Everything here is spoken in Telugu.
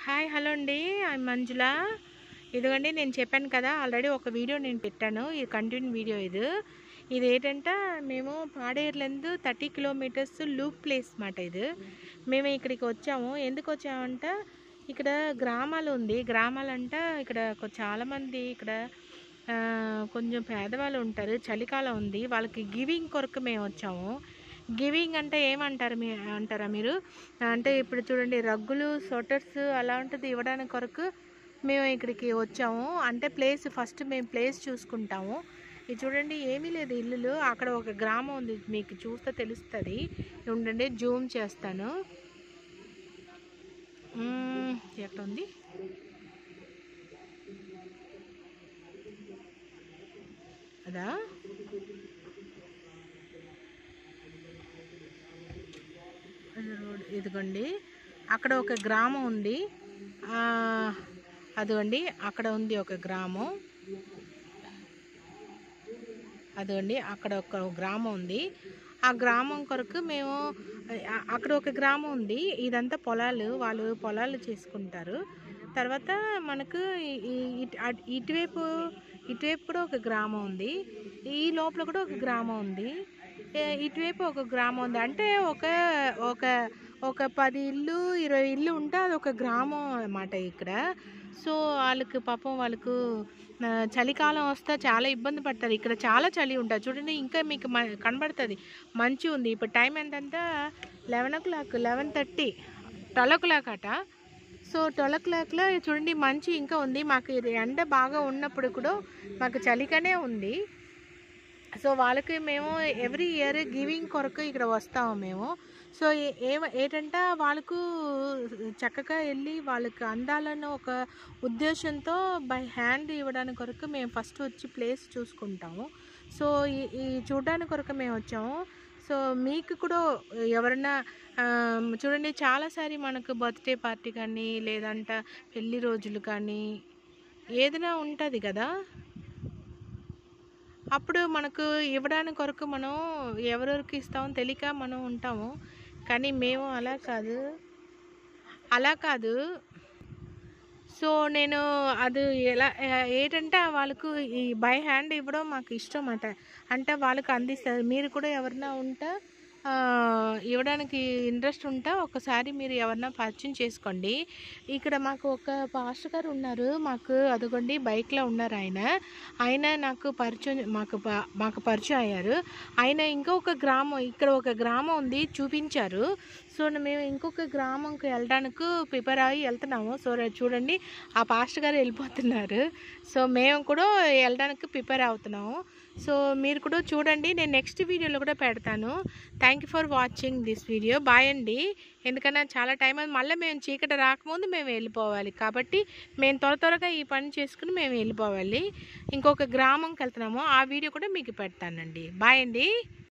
హాయ్ హలో అండి ఐ మంజుల ఇదిగోండి నేను చెప్పాను కదా ఆల్రెడీ ఒక వీడియో నేను పెట్టాను ఇది కంటిన్యూ వీడియో ఇది ఇది ఏంటంటే మేము పాడేరులందు థర్టీ కిలోమీటర్స్ లూప్ ప్లేస్ మాట ఇది మేము ఇక్కడికి వచ్చాము ఎందుకు వచ్చామంటే ఇక్కడ గ్రామాలు ఉంది గ్రామాలంటే ఇక్కడ కొ- చాలామంది ఇక్కడ ఆ, కొంచెం పేదవాళ్ళు ఉంటారు చలికాలం ఉంది వాళ్ళకి గివింగ్ కొరకు మేము వచ్చాము గివింగ్ అంటే ఏమంటారు మీ అంటారా మీరు అంటే ఇప్పుడు చూడండి రగ్గులు స్వెటర్స్ అలా ఉంటుంది ఇవ్వడానికి కొరకు మేము ఇక్కడికి వచ్చాము అంటే ప్లేస్ ఫస్ట్ మేము ప్లేస్ చూసుకుంటాము ఇది చూడండి ఏమీ లేదు ఇల్లులు అక్కడ ఒక గ్రామం ఉంది మీకు చూస్తే తెలుస్తుంది ఉండండి జూమ్ చేస్తాను మ్మ్, ఎక్కడ ఉంది అదా అది రోడ్ ఇదిగోండి అక్కడ ఒక గ్రామం ఉంది ఆ, అదిగోండి అక్కడ ఉంది ఒక గ్రామం అదిగోండి అక్కడ ఒక గ్రామం ఉంది ఆ గ్రామం కొరకు మేము ఆ- అక్కడ ఒక గ్రామం ఉంది ఇదంతా పొలాలు వాళ్ళు పొలాలు చేసుకుంటారు తర్వాత మనకు ఈ- ఈ- ఇటు- అటు- ఇటువైపు ఇటువైపు కూడా ఒక గ్రామం ఉంది ఈ లోపల కూడా ఒక గ్రామం ఉంది ఏ, ఇటువైపు ఒక గ్రామం ఉంది అంటే ఒక ఒక ఒక పది ఇల్లు ఇరవై ఇల్లు ఉంటే అది ఒక గ్రామం అన్నమాట ఇక్కడ సో వాళ్ళకి పాపం వాళ్ళకు ఆ, చలికాలం వస్తే చాలా ఇబ్బంది పడతారు ఇక్కడ చాలా చలి ఉంటుంది చూడండి ఇంకా మీకు మ- కనబడుతుంది మంచి ఉంది ఇప్పుడు టైం ఏంటంటే eleven o'clock eleven thirty twelve o'clock అట సో ట్వెల్వ్ ఓ క్లాక్లో చూడండి మంచి ఇంకా ఉంది మాకు ఇది ఎండ బాగా ఉన్నప్పుడు కూడా మాకు చలిగానే ఉంది సో వాళ్ళకి మేము ఎవ్రీ ఇయర్ గివింగ్ కొరకు ఇక్కడ వస్తాము మేము సో ఏ- ఏమ ఏంటంటే వాళ్ళకు చక్కగా వెళ్ళి వాళ్ళకి అందాలను ఒక ఉద్దేశంతో బై హ్యాండ్ ఇవ్వడానికి కొరకు మేము ఫస్ట్ వచ్చి ప్లేస్ చూసుకుంటాము సో ఈ ఈ చూడడానికి కొరకు మేము వచ్చాము సో మీకు కూడా ఎవరైనా ఆమ్, చూడండి చాలాసారి మనకు బర్త్డే పార్టీ కానీ లేదంటే పెళ్లి రోజులు కానీ ఏదైనా ఉంటుంది కదా అప్పుడు మనకు ఇవ్వడానికి కొరకు మనం ఎవరెవరికి ఇస్తామో తెలియక మనం ఉంటాము కానీ మేము అలా కాదు అలా కాదు సో నేను అది ఎలా ఏ- ఏంటంటే వాళ్ళకు ఈ బై హ్యాండ్ ఇవ్వడం మాకు ఇష్టం అట అంటే వాళ్ళకు అందిస్తారు మీరు కూడా ఎవరైనా ఉంటే ఆ, ఇవ్వడానికి ఇంట్రెస్ట్ ఉంటే ఒకసారి మీరు ఎవరన్నా పరిచయం చేసుకోండి ఇక్కడ మాకు ఒక పాస్టర్ గారు ఉన్నారు మాకు అదిగోండి బైక్లో ఉన్నారు ఆయన ఆయన నాకు పరిచయం మాకు ప- మాకు పరిచయం అయ్యారు ఆయన ఇంకొక గ్రామం ఇక్కడ ఒక గ్రామం ఉంది చూపించారు సో మేము ఇంకొక గ్రామంకి వెళ్ళడానికి ప్రిపేర్ అయ్యి వెళ్తున్నాము సో రే- చూడండి ఆ పాస్టర్ గారు వెళ్ళిపోతున్నారు సో మేము కూడా వెళ్ళడానికి ప్రిపేర్ అవుతున్నాము సో మీరు కూడా చూడండి నేను నెక్స్ట్ వీడియోలో కూడా పెడతాను thank you for watching this video bye అండి ఎందుకన్నా చాలా టైం అయింది మళ్ళీ మేము చీకటి రాకముందు మేము వెళ్ళిపోవాలి కాబట్టి మేము త్వర త్వరగా ఈ పని చేసుకుని మేము వెళ్ళిపోవాలి ఇంకొక గ్రామంకి వెళ్తున్నాము ఆ వీడియో కూడా మీకు పెడతానండి బాయ్ అండి